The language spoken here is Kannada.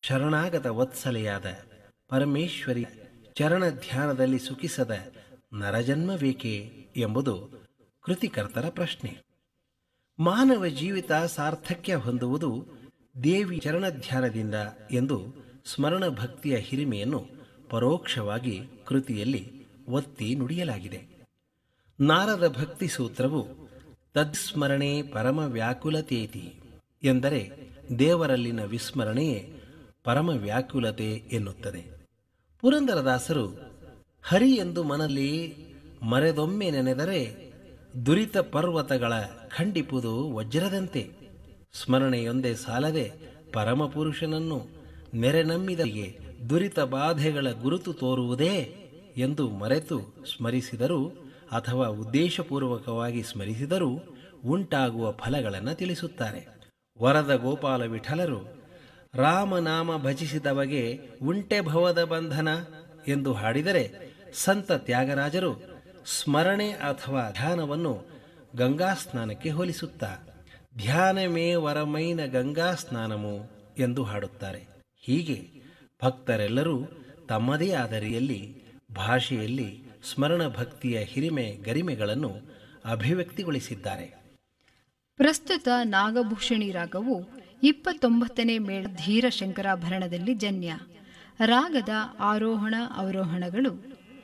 ಶರಣಾಗತ ವತ್ಸಲೆಯಾದ ಪರಮೇಶ್ವರಿ ಚರಣ ಧ್ಯಾನದಲ್ಲಿ ಸುಖಿಸದ ನರಜನ್ಮವೇಕೆ ಎಂಬುದು ಕೃತಿಕರ್ತರ ಪ್ರಶ್ನೆ ಮಾನವ ಜೀವಿತ ಸಾರ್ಥಕ್ಯ ಹೊಂದುವುದು ದೇವಿ ಚರಣಧ್ಯಾನದಿಂದ ಎಂದು ಸ್ಮರಣ ಭಕ್ತಿಯ ಹಿರಿಮೆಯನ್ನು ಪರೋಕ್ಷವಾಗಿ ಕೃತಿಯಲ್ಲಿ ಒತ್ತಿ ನುಡಿಯಲಾಗಿದೆ ನಾರದ ಭಕ್ತಿ ಸೂತ್ರವು ತತ್ಸ್ಮರಣೆ ಪರಮ ವ್ಯಾಕುಲತೇತಿ ಎಂದರೆ ದೇವರಲ್ಲಿನ ವಿಸ್ಮರಣೆಯೇ ಪರಮ ವ್ಯಾಕುಲತೆ ಎನ್ನುತ್ತದೆ ಪುರಂದರದಾಸರು ಹರಿ ಎಂದು ಮನಲ್ಲಿ ಮರೆದೊಮ್ಮೆ ನೆನೆದರೆ ದುರಿತ ಪರ್ವತಗಳ ಖಂಡಿಪುದು ವಜ್ರದಂತೆ ಸ್ಮರಣೆಯೊಂದೇ ಸಾಲದೆ ಪರಮಪುರುಷನನ್ನು ನೆರೆನಮ್ಮಿದರಿಗೆ ದುರಿತ ಬಾಧೆಗಳ ಗುರುತು ತೋರುವುದೇ ಎಂದು ಮರೆತು ಸ್ಮರಿಸಿದರೂ ಅಥವಾ ಉದ್ದೇಶಪೂರ್ವಕವಾಗಿ ಸ್ಮರಿಸಿದರೂ ಉಂಟಾಗುವ ಫಲಗಳನ್ನು ತಿಳಿಸುತ್ತಾರೆ ವರದ ಗೋಪಾಲ ವಿಠಲರು ರಾಮನಾಮ ಭಜಿಸಿದವಗೆ ಉಂಟೆ ಭವದ ಬಂಧನ ಎಂದು ಹಾಡಿದರೆ ಸಂತ ತ್ಯಾಗರಾಜರು ಸ್ಮರಣೆ ಅಥವಾ ಧ್ಯಾನವನ್ನು ಗಂಗಾ ಸ್ನಾನಕ್ಕೆ ಹೋಲಿಸುತ್ತಾ ಧ್ಯಾನಮೇ ವರಮೈನ ಗಂಗಾ ಸ್ನಾನಮು ಎಂದು ಹಾಡುತ್ತಾರೆ ಹೀಗೆ ಭಕ್ತರೆಲ್ಲರೂ ತಮ್ಮದೇ ಆದ ರೀತಿಯಲ್ಲಿ ಭಾಷೆಯಲ್ಲಿ ಸ್ಮರಣ ಭಕ್ತಿಯ ಹಿರಿಮೆ ಗರಿಮೆಗಳನ್ನು ಅಭಿವ್ಯಕ್ತಿಗೊಳಿಸಿದ್ದಾರೆ ಪ್ರಸ್ತುತ ನಾಗಭೂಷಣಿ ರಾಗವು ಇಪ್ಪತ್ತೊಂಬತ್ತನೇ ಮೇಳ ಧೀರ ಶಂಕರಾಭರಣದಲ್ಲಿ ಜನ್ಯ ರಾಗದ ಆರೋಹಣ ಅವರೋಹಣಗಳು